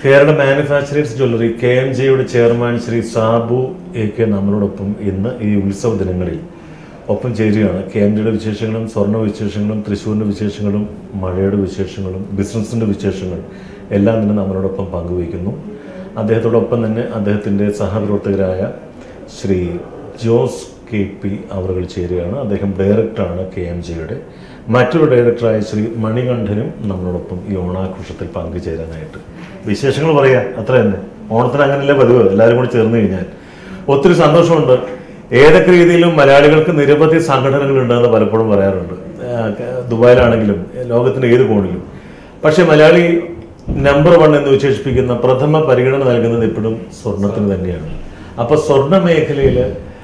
Kerala manufacturers jewellery K M ജിയുടെ chairman Shri Sabu A K നമ്മളോടൊപ്പം ഇന്ന് ഈ ഉത്സവ ദിനങ്ങളിൽ ഒപ്പം ചേരുകയാണ് കെ എം ജിയുടെ വിശേഷങ്ങളും സ്വർണ്ണ വിശേഷങ്ങളും തൃശ്ശൂരിൻ്റെ വിശേഷങ്ങളും മഴയുടെ വിശേഷങ്ങളും ബിസിനസ്സിൻ്റെ വിശേഷങ്ങൾ എല്ലാം തന്നെ നമ്മളോടൊപ്പം പങ്കുവയ്ക്കുന്നു അദ്ദേഹത്തോടൊപ്പം തന്നെ അദ്ദേഹത്തിൻ്റെ സഹപ്രവർത്തകരായ ശ്രീ ജോസ് കെ പി അവറുകൾ ചേരുകയാണ് അദ്ദേഹം ഡയറക്ടറാണ് കെ എം ജിയുടെ മറ്റൊരു ഡയറക്ടറായ ശ്രീ മണികണ്ഠനും നമ്മളോടൊപ്പം ഈ ഓണാഘോഷത്തിൽ പങ്കുചേരാനായിട്ട് വിശേഷങ്ങൾ പറയാം അത്ര തന്നെ ഓണത്തിന് അങ്ങനെയല്ലേ പതിവ് എല്ലാവരും കൂടി ചേർന്ന് കഴിഞ്ഞാൽ ഒത്തിരി സന്തോഷമുണ്ട് ഏതൊക്കെ രീതിയിലും മലയാളികൾക്ക് നിരവധി സംഘടനകളുണ്ടെന്ന് പലപ്പോഴും പറയാറുണ്ട് ആ, ക- ദുബായിലാണെങ്കിലും ലോകത്തിന്റെ ഏത് കോണിലും പക്ഷെ മലയാളി നമ്പർ വൺ എന്ന് വിശേഷിപ്പിക്കുന്ന പ്രഥമ പരിഗണന നൽകുന്നത് എപ്പോഴും സ്വർണത്തിന് തന്നെയാണ് അപ്പൊ സ്വർണ്ണ മേഖലയിൽ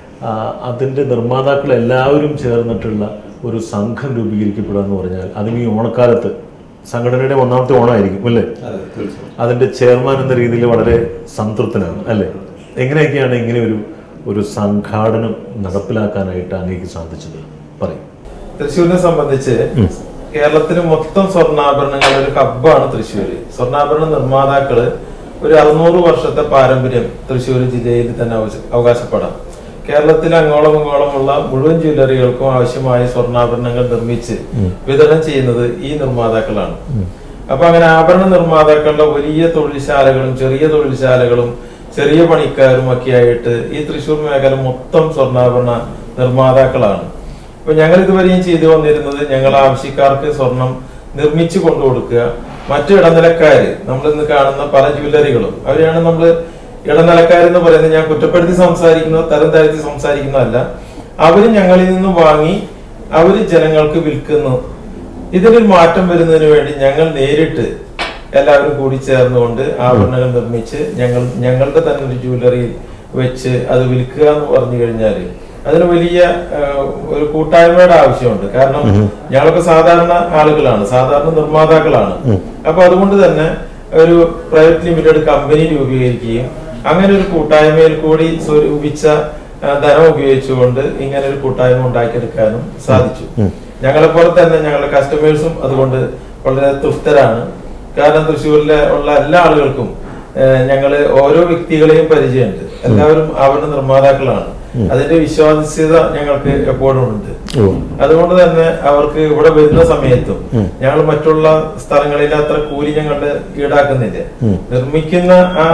അതിന്റെ നിർമ്മാതാക്കൾ എല്ലാവരും ചേർന്നിട്ടുള്ള ഒരു സംഘം രൂപീകരിക്കപ്പെടുക എന്ന് പറഞ്ഞാൽ അതും ഈ ഓണക്കാലത്ത് സംഘടനയുടെ ഒന്നാമത്തെ ഓണമായിരിക്കും അല്ലേ അതിന്റെ ചെയർമാൻ എന്ന രീതിയിൽ വളരെ സംതൃപ്തനാണ് അല്ലേ എങ്ങനെയൊക്കെയാണ് ഇങ്ങനെ ഒരു ഒരു സംഘാടനം നടപ്പിലാക്കാനായിട്ട് അങ്ങേക്ക് സാധിച്ചത് പറയും തൃശ്ശൂരിനെ സംബന്ധിച്ച് കേരളത്തിന് മൊത്തം സ്വർണ്ണാഭരണങ്ങളുടെ ഒരു ഹബ്ബാണ് തൃശ്ശൂര് സ്വർണ്ണാഭരണ നിർമ്മാതാക്കള് ഒരു അറുന്നൂറ് വർഷത്തെ പാരമ്പര്യം തൃശ്ശൂർ ജില്ലയിൽ തന്നെ അവശ- അവകാശപ്പെടാം കേരളത്തിലെ അങ്ങോളം ഇങ്ങോളമുള്ള മുഴുവൻ ജ്വല്ലറികൾക്കും ആവശ്യമായ സ്വർണ്ണാഭരണങ്ങൾ നിർമ്മിച്ച് വിതരണം ചെയ്യുന്നത് ഈ നിർമ്മാതാക്കളാണ് അപ്പൊ അങ്ങനെ ആഭരണ നിർമ്മാതാക്കളുടെ വലിയ തൊഴിൽശാലകളും ചെറിയ തൊഴിൽശാലകളും ചെറിയ പണിക്കാരും ഒക്കെ ആയിട്ട് ഈ തൃശ്ശൂർ മേഖല മൊത്തം സ്വർണ്ണാഭരണ നിർമ്മാതാക്കളാണ് അപ്പൊ ഞങ്ങൾ ഇതുവരെയും ചെയ്തു വന്നിരുന്നത് ഞങ്ങൾ ആവശ്യക്കാർക്ക് സ്വർണം നിർമ്മിച്ചു കൊണ്ടു കൊടുക്കുക മറ്റു ഇടനിലക്കാര് നമ്മൾ ഇന്ന് കാണുന്ന പല ജ്വല്ലറികളും അവരെയാണ് നമ്മൾ ഇടനിലക്കാരെന്ന് പറയുന്നത് ഞാൻ കുറ്റപ്പെടുത്തി സംസാരിക്കുന്നത് തരം താഴ്ത്തി സംസാരിക്കുന്നതല്ല അവര് ഞങ്ങളിൽ നിന്ന് വാങ്ങി അവര് ജനങ്ങൾക്ക് വിൽക്കുന്നു ഇതിനൊരു മാറ്റം വരുന്നതിന് വേണ്ടി ഞങ്ങൾ നേരിട്ട് എല്ലാവരും കൂടി ചേർന്നുകൊണ്ട് ആഭരണങ്ങൾ നിർമ്മിച്ച് ഞങ്ങൾ ഞങ്ങളുടെ തന്നെ ഒരു ജ്വല്ലറിയിൽ വെച്ച് അത് വിൽക്കുക എന്ന് പറഞ്ഞു കഴിഞ്ഞാൽ അതിന് വലിയ ആ, ഒരു കൂട്ടായ്മയുടെ ആവശ്യമുണ്ട് കാരണം ഞങ്ങളൊക്കെ സാധാരണ ആളുകളാണ് സാധാരണ നിർമ്മാതാക്കളാണ് അപ്പൊ അതുകൊണ്ട് തന്നെ ഒരു പ്രൈവറ്റ് ലിമിറ്റഡ് കമ്പനി രൂപീകരിക്കുകയും അങ്ങനെ ഒരു കൂട്ടായ്മയിൽ കൂടി സ്വരൂപിച്ച ആ, ധനം ഉപയോഗിച്ചുകൊണ്ട് ഇങ്ങനെ ഒരു കൂട്ടായ്മ ഉണ്ടാക്കിയെടുക്കാനും സാധിച്ചു ഞങ്ങളെപ്പോലെ തന്നെ ഞങ്ങളുടെ കസ്റ്റമേഴ്സും അതുകൊണ്ട് വളരെ തൃപ്തരാണ് കാരണം തൃശ്ശൂരിലെ ഉള്ള എല്ലാ ആളുകൾക്കും ഏഹ്, ഞങ്ങള് ഓരോ വ്യക്തികളെയും പരിചയമുണ്ട് എല്ലാവരും അവരുടെ നിർമ്മാതാക്കളാണ് അതിന്റെ വിശ്വാസ്യത ഞങ്ങൾക്ക് എപ്പോഴും ഉണ്ട് അതുകൊണ്ട് തന്നെ അവർക്ക് ഇവിടെ വരുന്ന സമയത്തും ഞങ്ങൾ മറ്റുള്ള സ്ഥലങ്ങളിൽ അത്ര കൂലി ഞങ്ങളുടെ ഈടാക്കുന്നില്ല നിർമ്മിക്കുന്ന ആ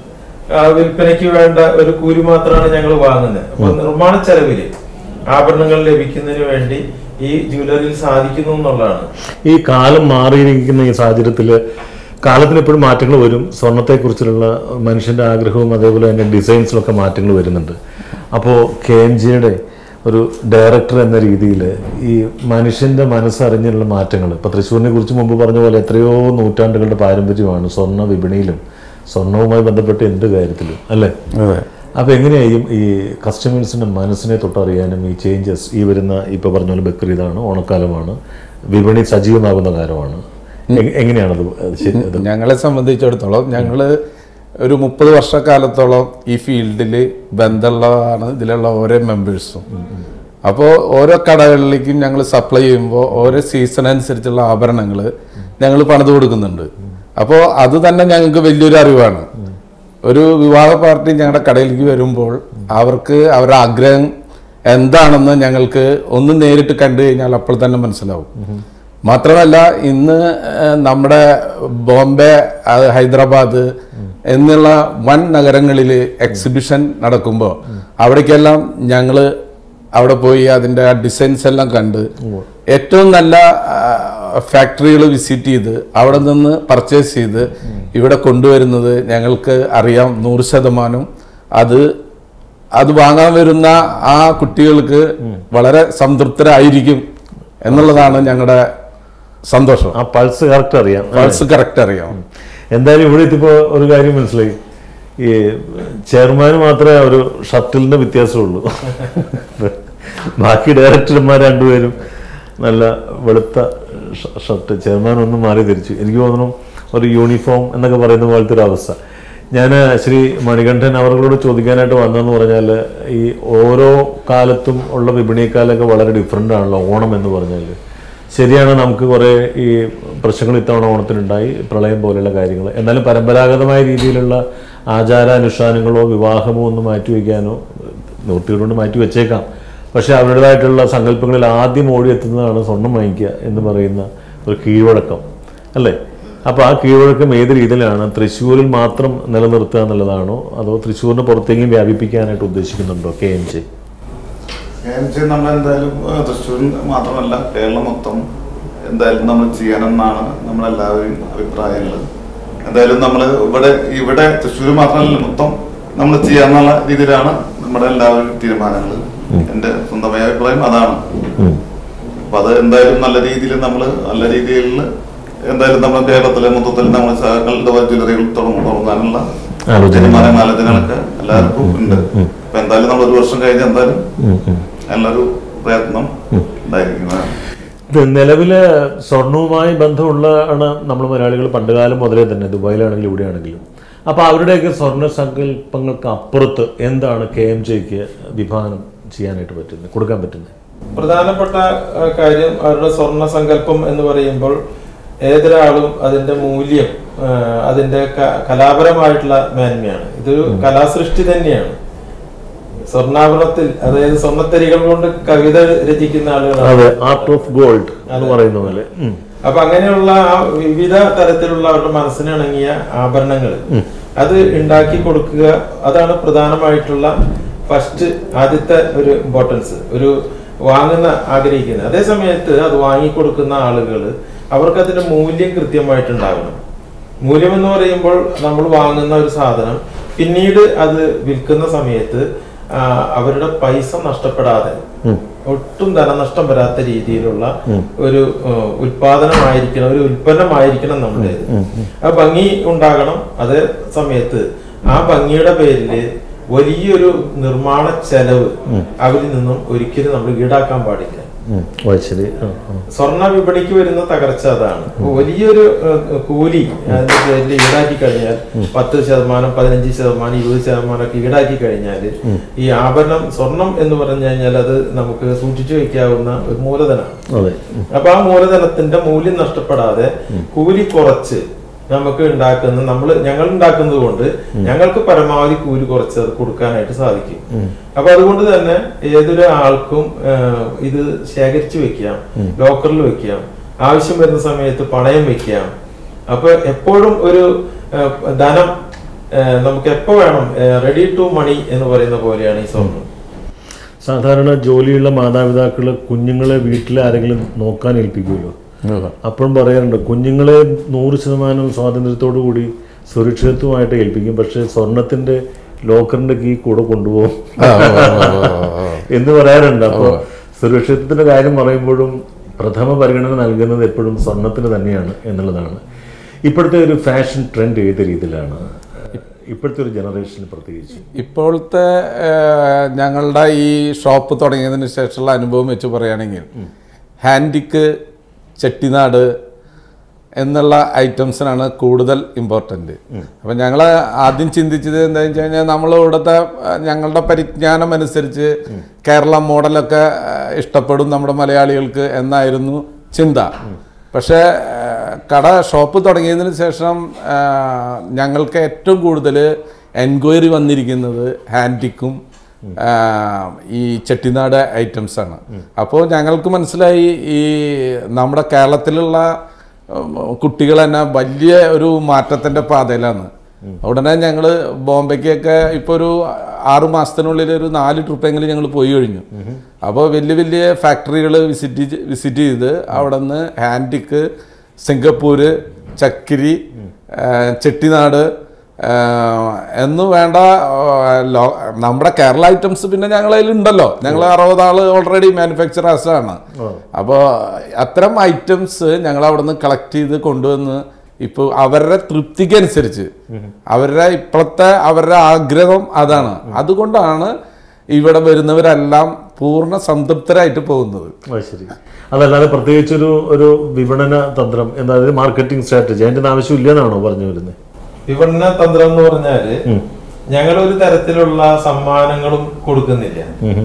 ആ വിൽപ്പനയ്ക്ക് വേണ്ട ഒരു കൂലി മാത്രമാണ് ഞങ്ങൾ വാങ്ങുന്നത് അപ്പൊ നിർമ്മാണ ചെലവില് ആഭരണങ്ങൾ ലഭിക്കുന്നതിന് വേണ്ടി ഈ ജ്വല്ലറിയിൽ സാധിക്കുന്നു എന്നുള്ളതാണ് ഈ കാലം മാറിയിരിക്കുന്ന ഈ സാഹചര്യത്തിൽ കാലത്തിന് എപ്പോഴും മാറ്റങ്ങൾ വരും സ്വർണത്തെക്കുറിച്ചുള്ള മനുഷ്യന്റെ ആഗ്രഹവും അതേപോലെ തന്നെ ഡിസൈൻസിലൊക്കെ മാറ്റങ്ങൾ വരുന്നുണ്ട് അപ്പോൾ കെ എം ജിയുടെ ഒരു ഡയറക്ടർ എന്ന രീതിയിൽ ഈ മനുഷ്യന്റെ മനസ്സറിഞ്ഞുള്ള മാറ്റങ്ങൾ ഇപ്പൊ തൃശ്ശൂരിനെ കുറിച്ച് മുമ്പ് പറഞ്ഞ പോലെ എത്രയോ നൂറ്റാണ്ടുകളുടെ പാരമ്പര്യമാണ് സ്വർണ്ണ വിപണിയിലും സ്വർണവുമായി ബന്ധപ്പെട്ട എന്ത് കാര്യത്തിലും അല്ലേ അപ്പൊ എങ്ങനെയായും ഈ കസ്റ്റമേഴ്സിന്റെ മനസ്സിനെ തൊട്ടറിയാനും ഈ ചേഞ്ചസ് ഈ വരുന്ന ഇപ്പൊ പറഞ്ഞ പോലെ ബക്രീദാണ് ഓണക്കാലമാണ് വിപണി സജീവമാകുന്ന കാലമാണ് എ- എങ്ങനെയാണത് അത് ശരി അത് ഞങ്ങളെ സംബന്ധിച്ചിടത്തോളം ഞങ്ങള് ഒരു മുപ്പത് വർഷക്കാലത്തോളം ഈ ഫീൽഡിൽ ബന്ധമുള്ളതാണ് ഇതിലുള്ള ഓരോ മെമ്പേഴ്സും അപ്പോൾ ഓരോ കടകളിലേക്കും ഞങ്ങൾ സപ്ലൈ ചെയ്യുമ്പോൾ ഓരോ സീസൺ അനുസരിച്ചുള്ള ആഭരണങ്ങൾ ഞങ്ങൾ പണിത് കൊടുക്കുന്നുണ്ട് അപ്പോൾ അത് തന്നെ ഞങ്ങൾക്ക് വലിയൊരു അറിവാണ് ഒരു വിവാഹ പാർട്ടി ഞങ്ങളുടെ കടയിലേക്ക് വരുമ്പോൾ അവർക്ക് അവരുടെ ആഗ്രഹം എന്താണെന്ന് ഞങ്ങൾക്ക് ഒന്ന് നേരിട്ട് കണ്ടു കഴിഞ്ഞാൽ അപ്പോൾ തന്നെ മനസ്സിലാവും മാത്രമല്ല ഇന്ന് ഏഹ്, നമ്മുടെ ബോംബെ അത് ഹൈദരാബാദ് എന്നുള്ള വൻ നഗരങ്ങളിൽ എക്സിബിഷൻ നടക്കുമ്പോൾ അവിടേക്കെല്ലാം ഞങ്ങൾ അവിടെ പോയി അതിൻ്റെ ഡിസൈൻസ് എല്ലാം കണ്ട് ഏറ്റവും നല്ല ഫാക്ടറികൾ വിസിറ്റ് ചെയ്ത് അവിടെ നിന്ന് പർച്ചേസ് ചെയ്ത് ഇവിടെ കൊണ്ടുവരുന്നത് ഞങ്ങൾക്ക് അറിയാം നൂറ് ശതമാനം അത് അത് വാങ്ങാൻ വരുന്ന ആ കുട്ടികൾക്ക് വളരെ സംതൃപ്തരായിരിക്കും എന്നുള്ളതാണ് ഞങ്ങളുടെ സന്തോഷം ആ പൾസ് കറക്റ്റ് അറിയാം പൾസ് കറക്റ്റ് അറിയാം എന്തായാലും ഇവിടെ എത്തിയപ്പോ ഒരു കാര്യം മനസ്സിലായി ഈ ചെയർമാന് മാത്രമേ ഒരു ഷട്ടിലിന്റെ വ്യത്യാസമുള്ളൂ ബാക്കി ഡയറക്ടർമാർ രണ്ടുപേരും നല്ല വെളുത്ത ഷ- ഷർട്ട് ചെയർമാൻ ഒന്ന് മാറി തിരിച്ചു എനിക്ക് തോന്നുന്നു ഒരു യൂണിഫോം എന്നൊക്കെ പറയുന്ന പോലത്തെ ഒരു അവസ്ഥ ഞാൻ ശ്രീ മണികണ്ഠൻ അവர்களോട് ചോദിക്കാനായിട്ട് വന്നതെന്ന് പറഞ്ഞാൽ ഈ ഓരോ കാലത്തും ഉള്ള വിപണിയെക്കാളൊക്കെ വളരെ ഡിഫറെൻ്റ് ആണല്ലോ ഓണം എന്ന് പറഞ്ഞാൽ ശരിയാണ് നമുക്ക് കുറേ ഈ പ്രശ്നങ്ങൾ ഇത്തവണ ഓണത്തിനുണ്ടായി പ്രളയം പോലെയുള്ള കാര്യങ്ങൾ എന്നാലും പരമ്പരാഗതമായ രീതിയിലുള്ള ആചാരാനുഷ്ഠാനങ്ങളോ വിവാഹമോ ഒന്നും മാറ്റിവെക്കാനോ നിവൃത്തികളുണ്ട് മാറ്റി വെച്ചേക്കാം പക്ഷേ അവരുടേതായിട്ടുള്ള സങ്കല്പങ്ങളിൽ ആദ്യം ഓടിയെത്തുന്നതാണ് സ്വർണം വാങ്ങിക്കുക എന്ന് പറയുന്ന ഒരു കീഴ്വഴക്കം അല്ലേ അപ്പോൾ ആ കീഴ്വഴക്കം ഏത് രീതിയിലാണ് തൃശ്ശൂരിൽ മാത്രം നിലനിർത്തുക എന്നുള്ളതാണോ അതോ തൃശ്ശൂരിന് പുറത്തേക്കും വ്യാപിപ്പിക്കാനായിട്ട് ഉദ്ദേശിക്കുന്നുണ്ടോ K M J M G നമ്മൾ എന്തായാലും ഏഹ്, തൃശ്ശൂരിൽ മാത്രമല്ല കേരളം മൊത്തം എന്തായാലും നമ്മൾ ചെയ്യണമെന്നാണ് നമ്മളെല്ലാവരും അഭിപ്രായങ്ങൾ എന്തായാലും നമ്മൾ ഇവിടെ ഇവിടെ തൃശ്ശൂർ മാത്രമല്ല മൊത്തം നമ്മൾ ചെയ്യാന്നുള്ള രീതിയിലാണ് നമ്മുടെ എല്ലാവരും തീരുമാനങ്ങൾ എൻ്റെ സ്വന്തമായ അഭിപ്രായം അതാണ് അപ്പൊ അത് എന്തായാലും നല്ല രീതിയിൽ നമ്മൾ നല്ല രീതിയിൽ എന്തായാലും നമ്മൾ കേരളത്തിലെ മൊത്തത്തിൽ നമ്മൾ സഹകളുടെ ജ്വല്ലറികൾ തുടങ്ങും തുടങ്ങാനുള്ള ആലോചന. തീരുമാനം ആലോചനകളൊക്കെ എല്ലാവർക്കും ഉണ്ട് അപ്പൊ എന്തായാലും നമ്മൾ ഒരു വർഷം കഴിഞ്ഞ് എന്തായാലും നല്ലൊരു പ്രയത്നം ഉണ്ടായിരിക്കുന്നതാണ് ഇത് നിലവില് സ്വർണവുമായി ബന്ധമുള്ള ആണ് നമ്മൾ മലയാളികൾ പണ്ടുകാലം മുതലേ തന്നെ ദുബായിലാണെങ്കിലും ഇവിടെയാണെങ്കിലും അപ്പോൾ അവരുടെയൊക്കെ സ്വർണ്ണ സങ്കല്പങ്ങൾക്ക് അപ്പുറത്ത് എന്താണ് കെ എം ജെക്ക് വിഭാവനം ചെയ്യാനായിട്ട് പറ്റുന്നത് കൊടുക്കാൻ പറ്റുന്നത് പ്രധാനപ്പെട്ട ആ, കാര്യം അവരുടെ സ്വർണ്ണ സങ്കല്പം എന്ന് പറയുമ്പോൾ ഏതൊരാളും അതിന്റെ മൂല്യം ആ, അതിന്റെ ക- കലാപരമായിട്ടുള്ള മേന്മയാണ് ഇതൊരു കലാസൃഷ്ടി തന്നെയാണ് സ്വർണ്ണാഭരണത്തിൽ അതായത് സ്വർണ്ണത്തരികൾ കൊണ്ട് കവിത രചിക്കുന്ന ആളുകളാണ് അതെ ആർട്ട് ഓഫ് ഗോൾഡ് എന്ന് പറയുന്ന പോലെ ഉം. അപ്പൊ അങ്ങനെയുള്ള ആ വിവിധ തരത്തിലുള്ള അവരുടെ മനസ്സിനിണങ്ങിയ ആഭരണങ്ങൾ അത് ഉണ്ടാക്കി കൊടുക്കുക അതാണ് പ്രധാനമായിട്ടുള്ള ഫസ്റ്റ് ആദ്യത്തെ ഒരു ഇമ്പോർട്ടൻസ് ഒരു വാങ്ങുന്ന ആഗ്രഹിക്കുന്നത് അതേ സമയത്ത് അത് വാങ്ങിക്കൊടുക്കുന്ന ആളുകൾ അവർക്ക് അതിന്റെ മൂല്യം കൃത്യമായിട്ടുണ്ടാകണം മൂല്യം എന്ന് പറയുമ്പോൾ നമ്മൾ വാങ്ങുന്ന ഒരു സാധനം പിന്നീട് അത് വിൽക്കുന്ന സമയത്ത് ആ, അവരുടെ പൈസ നഷ്ടപ്പെടാതെ ഒട്ടും ധനനഷ്ടം വരാത്ത രീതിയിലുള്ള ഒരു ഏഹ്, ഉൽപാദനമായിരിക്കണം ഒരു ഉൽപ്പന്നമായിരിക്കണം നമ്മുടെ ആ ഭംഗി ഉണ്ടാകണം അതേ സമയത്ത് ആ ഭംഗിയുടെ പേരില് വലിയൊരു നിർമ്മാണ ചെലവ് അവരിൽ നിന്നും ഒരിക്കലും നമ്മൾ ഈടാക്കാൻ പാടില്ല ഉം. ഓ ശരി ആ, ആ. സ്വർണ്ണ വിപണിക്ക് വരുന്ന തകർച്ച അതാണ് വലിയൊരു ഏഹ്, കൂലി അതിന്റെ പേരിൽ ഈടാക്കി കഴിഞ്ഞാൽ പത്ത് ശതമാനം പതിനഞ്ച് ശതമാനം ഇരുപത് ശതമാനം ഒക്കെ ഈടാക്കി കഴിഞ്ഞാൽ ഈ ആഭരണം സ്വർണം എന്ന് പറഞ്ഞു കഴിഞ്ഞാൽ അത് നമുക്ക് സൂക്ഷിച്ചു വെക്കാവുന്ന ഒരു മൂലധനമാണ് അതെ ഉം. അപ്പൊ ആ മൂലധനത്തിന്റെ മൂല്യം നഷ്ടപ്പെടാതെ കൂലി കുറച്ച് നമുക്ക് ഉണ്ടാക്കുന്ന നമ്മൾ ഞങ്ങൾ ഉണ്ടാക്കുന്നത് കൊണ്ട് ഞങ്ങൾക്ക് പരമാവധി കൂലി കുറച്ച് അത് കൊടുക്കാനായിട്ട് സാധിക്കും അപ്പൊ അതുകൊണ്ട് തന്നെ ഏതൊരു ആൾക്കും ആഹ്, ഇത് ശേഖരിച്ചു വെക്കാം ലോക്കറിൽ വെക്കാം ആവശ്യം വരുന്ന സമയത്ത് പണയം വെക്കാം അപ്പൊ എപ്പോഴും ഒരു ആഹ്, ധനം ആഹ്, നമുക്ക് എപ്പോ വേണം റെഡി ടു മണി എന്ന് പറയുന്ന പോലെയാണ് ഈ സ്വർണ്ണം സാധാരണ ജോലിയുള്ള മാതാപിതാക്കൾ കുഞ്ഞുങ്ങളെ വീട്ടിൽ ആരെങ്കിലും നോക്കാൻ ഏൽപ്പിക്കുമല്ലോ അപ്പോഴും പറയാറുണ്ട് കുഞ്ഞുങ്ങളെ നൂറ് ശതമാനം സ്വാതന്ത്ര്യത്തോടു കൂടി സുരക്ഷിതത്വമായിട്ട് ഏൽപ്പിക്കും പക്ഷേ സ്വർണത്തിന്റെ ലോക്കറിന്റെ കീ കൂടെ കൊണ്ടുപോകും ആ, ആ, ആ, ആ, ആ. എന്ന് പറയാറുണ്ട് അപ്പോൾ സുരക്ഷിതത്വത്തിന്റെ കാര്യം പറയുമ്പോഴും പ്രഥമ പരിഗണന നൽകുന്നത് എപ്പോഴും സ്വർണത്തിന് തന്നെയാണ് എന്നുള്ളതാണ് ഇപ്പോഴത്തെ ഒരു ഫാഷൻ ട്രെൻഡ് ഏത് രീതിയിലാണ് ഇപ്പോഴത്തെ ഒരു ജനറേഷന് പ്രത്യേകിച്ച് ഇപ്പോഴത്തെ ഏഹ്, ഞങ്ങളുടെ ഈ ഷോപ്പ് തുടങ്ങിയതിന് ശേഷമുള്ള അനുഭവം വെച്ച് പറയുകയാണെങ്കിൽ ഹാൻഡിക്ക് ചെട്ടിനാട് എന്നുള്ള ഐറ്റംസിനാണ് കൂടുതൽ ഇമ്പോർട്ടൻ്റ് അപ്പം ഞങ്ങൾ ആദ്യം ചിന്തിച്ചത് എന്താണെന്ന് വെച്ച് കഴിഞ്ഞാൽ നമ്മൾ ഇവിടുത്തെ ഏഹ്, ഞങ്ങളുടെ പരിജ്ഞാനം അനുസരിച്ച് കേരള മോഡലൊക്കെ ഏഹ്, ഇഷ്ടപ്പെടും നമ്മുടെ മലയാളികൾക്ക് എന്നായിരുന്നു ചിന്ത പക്ഷേ ഏഹ്, കട ഷോപ്പ് തുടങ്ങിയതിന് ശേഷം ഏഹ്, ഞങ്ങൾക്ക് ഏറ്റവും കൂടുതൽ എൻക്വയറി വന്നിരിക്കുന്നത് ഹാൻഡിക്കും ആഹ്, ഈ ചെട്ടിനാട് ഐറ്റംസ് ആണ് അപ്പോൾ ഞങ്ങൾക്ക് മനസ്സിലായി ഈ നമ്മുടെ കേരളത്തിലുള്ള ഉം, കുട്ടികൾ തന്നെ വലിയ ഒരു മാറ്റത്തിന്റെ പാതയിലാണ് ഉടനെ ഞങ്ങൾ ബോംബെക്കൊക്കെ ഇപ്പോൾ ഒരു ആറു മാസത്തിനുള്ളിൽ ഒരു നാല് ട്രിപ്പെങ്കിലും ഞങ്ങൾ പോയി കഴിഞ്ഞു അപ്പോൾ വലിയ വലിയ ഫാക്ടറികൾ വിസിറ്റ് വിസിറ്റ് ചെയ്ത് അവിടെ നിന്ന് ഹാൻഡിക്ക് സിംഗപ്പൂര് ചക്കിരി ആ, ചെട്ടിനാട് ആ, എന്ന് വേണ്ട ആ, ലോ നമ്മുടെ കേരള ഐറ്റംസ് പിന്നെ ഞങ്ങളതിൽ ഉണ്ടല്ലോ ഞങ്ങൾ അറുപത് ആള് ഓൾറെഡി മാനുഫാക്ചറേഴ്സ് ആണ് അപ്പോൾ അത്തരം ഐറ്റംസ് ഞങ്ങൾ അവിടെ നിന്ന് കളക്ട് ചെയ്ത് കൊണ്ടുവന്ന് ഇപ്പോൾ അവരുടെ തൃപ്തിക്ക് അനുസരിച്ച് അവരുടെ ഇപ്പോഴത്തെ അവരുടെ ആഗ്രഹം അതാണ് അതുകൊണ്ടാണ് ഇവിടെ വരുന്നവരെല്ലാം പൂർണ്ണ സംതൃപ്തരായിട്ട് പോകുന്നത് അത് ശരി അതല്ലാതെ പ്രത്യേകിച്ചൊരു ഒരു വിപണന തന്ത്രം എന്താ മാർക്കറ്റിംഗ് സ്ട്രാറ്റജി അതിൻ്റെ ആവശ്യമില്ല എന്നാണോ പറഞ്ഞു വരുന്നത് വിപണന തന്ത്രം എന്ന് പറഞ്ഞാല് ഞങ്ങൾ ഒരു തരത്തിലുള്ള സമ്മാനങ്ങളും കൊടുക്കുന്നില്ല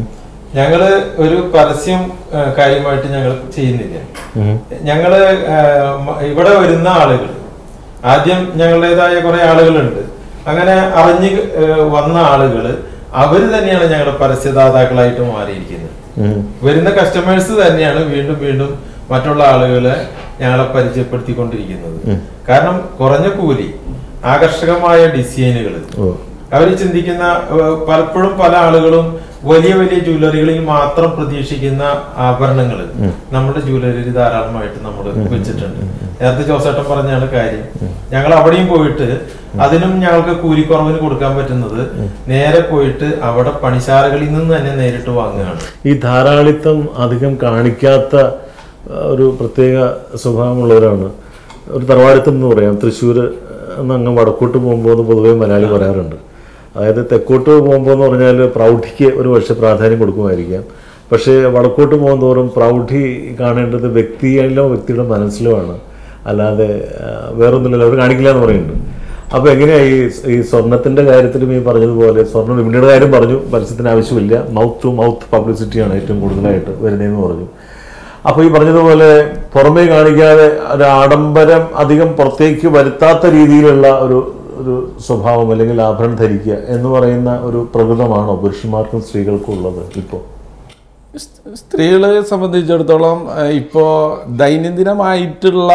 ഞങ്ങള് ഒരു പരസ്യം ആ, കാര്യമായിട്ട് ഞങ്ങൾ ചെയ്യുന്നില്ല ഉം. ഞങ്ങള് ആ, മ- ഇവിടെ വരുന്ന ആളുകൾ ആദ്യം ഞങ്ങളുടേതായ കുറെ ആളുകളുണ്ട് അങ്ങനെ അറിഞ്ഞ് ആ, വന്ന ആളുകള് അവര് തന്നെയാണ് ഞങ്ങളുടെ പരസ്യദാതാക്കളായിട്ട് മാറിയിരിക്കുന്നത് ഉം. വരുന്ന കസ്റ്റമേഴ്സ് തന്നെയാണ് വീണ്ടും വീണ്ടും മറ്റുള്ള ആളുകളെ ഞങ്ങളെ പരിചയപ്പെടുത്തിക്കൊണ്ടിരിക്കുന്നത് കാരണം കുറഞ്ഞ കൂലി ആകർഷകമായ ഡിസൈനുകൾ ഓ അവർ ചിന്തിക്കുന്ന ഏഹ്, പലപ്പോഴും പല ആളുകളും വലിയ വലിയ ജ്വല്ലറികളിൽ മാത്രം പ്രതീക്ഷിക്കുന്ന ആഭരണങ്ങൾ നമ്മുടെ ജ്വല്ലറിയിൽ ധാരാളമായിട്ട് നമ്മൾ വെച്ചിട്ടുണ്ട് നേരത്തെ ജോസേട്ടൻ പറഞ്ഞാണ് കാര്യം ഞങ്ങൾ അവിടെയും പോയിട്ട് അതിനും ഞങ്ങൾക്ക് കൂലിക്കുറവിന് കൊടുക്കാൻ പറ്റുന്നത് നേരെ പോയിട്ട് അവിടെ പണിശാലകളിൽ നിന്ന് തന്നെ നേരിട്ട് വാങ്ങുകയാണ് ഈ ധാരാളിത്തം അധികം കാണിക്കാത്ത ആ, ഒരു പ്രത്യേക സ്വഭാവമുള്ളവരാണ് ഒരു തറവാടിത്തം എന്ന് പറയാം തൃശ്ശൂർ എന്ന് അങ്ങ് വടക്കോട്ട് പോകുമ്പോൾ എന്ന് പൊതുവേ മലയാളി പറയാറുണ്ട് അതായത് തെക്കോട്ട് പോകുമ്പോൾ എന്ന് പറഞ്ഞാൽ പ്രൗഢിക്ക് ഒരു പക്ഷേ പ്രാധാന്യം കൊടുക്കുമായിരിക്കാം പക്ഷേ വടക്കോട്ട് പോകുന്തോറും പ്രൗഢി കാണേണ്ടത് വ്യക്തിയിലോ വ്യക്തിയുടെ മനസ്സിലുമാണ് അല്ലാതെ ആ, വേറൊന്നുമില്ലല്ലോ അവർ കാണിക്കില്ല എന്ന് പറയുന്നുണ്ട് അപ്പോൾ എങ്ങനെയാ ഈ ഈ സ്വർണത്തിന്റെ കാര്യത്തിലും ഈ പറഞ്ഞതുപോലെ സ്വർണ്ണ വിപണിയുടെ കാര്യം പറഞ്ഞു പരസ്യത്തിന് ആവശ്യമില്ല മൗത്ത് ടു മൗത്ത് പബ്ലിസിറ്റിയാണ് ഏറ്റവും കൂടുതലായിട്ട് വരുന്നതെന്ന് പറഞ്ഞു അപ്പോൾ ഈ പറഞ്ഞതുപോലെ പുറമേ കാണിക്കാതെ ഒരു ആഡംബരം അധികം പുറത്തേക്ക് വരുത്താത്ത രീതിയിലുള്ള ഒരു ഒരു സ്വഭാവം അല്ലെങ്കിൽ ആഭരണം ധരിക്കുക എന്ന് പറയുന്ന ഒരു പ്രകൃതമാണോ പുരുഷന്മാർക്കും സ്ത്രീകൾക്കും ഉള്ളത് ഇപ്പോൾ സ്- സ്ത്രീകളെ സംബന്ധിച്ചിടത്തോളം ഏഹ്, ഇപ്പോ ദൈനംദിനമായിട്ടുള്ള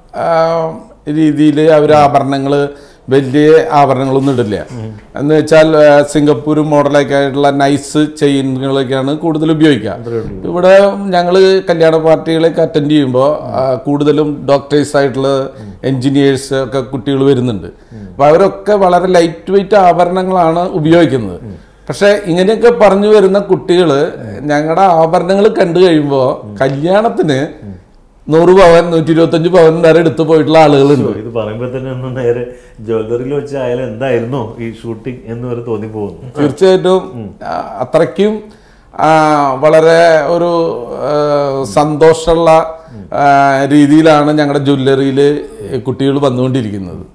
രീതിയിൽ അവർ ആഭരണങ്ങൾ വലിയ ആഭരണങ്ങളൊന്നും ഇടില്ല എന്ന് വെച്ചാൽ ഏഹ്, സിംഗപ്പൂർ മോഡലൊക്കെ ആയിട്ടുള്ള നൈസ് ചെയിനുകളൊക്കെയാണ് കൂടുതൽ ഉപയോഗിക്കുക ഇവിടെ ഞങ്ങൾ കല്യാണ പാർട്ടികളൊക്കെ അറ്റൻഡ് ചെയ്യുമ്പോൾ കൂടുതലും ഡോക്ടേഴ്സ് ആയിട്ടുള്ള എൻജിനീയേഴ്സ് ഒക്കെ കുട്ടികൾ വരുന്നുണ്ട് അപ്പോൾ അവരൊക്കെ വളരെ ലൈറ്റ് വെയിറ്റ് ആഭരണങ്ങളാണ് ഉപയോഗിക്കുന്നത് പക്ഷെ ഇങ്ങനെയൊക്കെ പറഞ്ഞു വരുന്ന കുട്ടികൾ ഞങ്ങളുടെ ആഭരണങ്ങൾ കണ്ടു കഴിയുമ്പോൾ കല്യാണത്തിന് നൂറ് പവൻ നൂറ്റി ഇരുപത്തഞ്ച് പവൻ വരെ എടുത്തു പോയിട്ടുള്ള ആളുകളുണ്ട് ഇത് പറയുമ്പോൾ തന്നെ ഒന്ന് നേരെ ജ്വല്ലറിയിൽ വെച്ച് ആയാലും എന്തായിരുന്നോ ഈ ഷൂട്ടിംഗ് എന്ന് വരെ തോന്നിപ്പോകുന്നു തീർച്ചയായിട്ടും ആ, അത്രയ്ക്കും ആ, വളരെ ഒരു ആ, സന്തോഷമുള്ള ആ, രീതിയിലാണ് ഞങ്ങളുടെ ജ്വല്ലറിയിൽ കുട്ടികൾ വന്നുകൊണ്ടിരിക്കുന്നത്